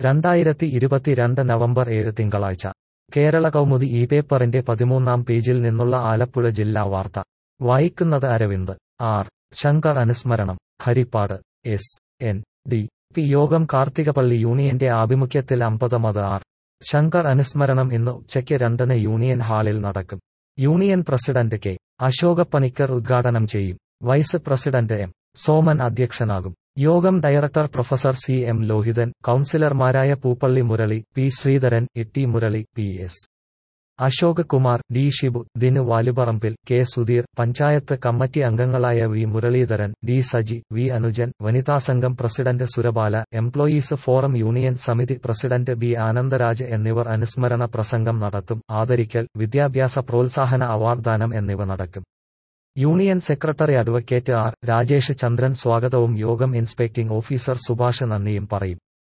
രണ്ടായിരത്തി ഇരുപത്തിരണ്ട് നവംബർ ഏഴ് തിങ്കളാഴ്ച കേരള കൗമുദി ഈ പേപ്പറിന്റെ പതിമൂന്നാം പേജിൽ നിന്നുള്ള ആലപ്പുഴ ജില്ലാ വാർത്ത വായിക്കുന്നത് അരവിന്ദ് ആർ ശങ്കർ അനുസ്മരണം Harippad S N D P യോഗം കാർത്തികപള്ളി യൂണിയന്റെ ആഭിമുഖ്യത്തിൽ അമ്പതമത് ആർ ശങ്കർ അനുസ്മരണം ഇന്ന് ഉച്ചയ്ക്ക് രണ്ടിന് യൂണിയൻ ഹാളിൽ നടക്കും യൂണിയൻ പ്രസിഡന്റ് കെ അശോകപ്പണിക്കർ ഉദ്ഘാടനം ചെയ്യും വൈസ് പ്രസിഡന്റ് എം സോമൻ അധ്യക്ഷനാകും യോഗം director professor C M Lohithan കൌൺസിലർമാരായ Poopally Murali P Sreedharan Itty Murali P S Ashok Kumar D Shibu Dinu Valuparambil K Sudheer panchayat committee അംഗങ്ങളായ V Muraleedharan D Saji V Anujan വനിതാസംഘം president Surabala employees forum union സമിതി പ്രസിഡന്റ് ബി ആനന്ദരാജ് എന്നിവർ അനുസ്മരണ പ്രസംഗം നടത്തും ആദരിക്കൽ വിദ്യാഭ്യാസ പ്രോത്സാഹന അവാർഡ് ദാനം എന്നിവ നടക്കും union secretary advocate R Rajesh Chandran സ്വാഗതവും യോഗം ഇൻസ്പെക്ടിംഗ് ഓഫീസർ സുഭാഷ് നന്ദിയും പറയും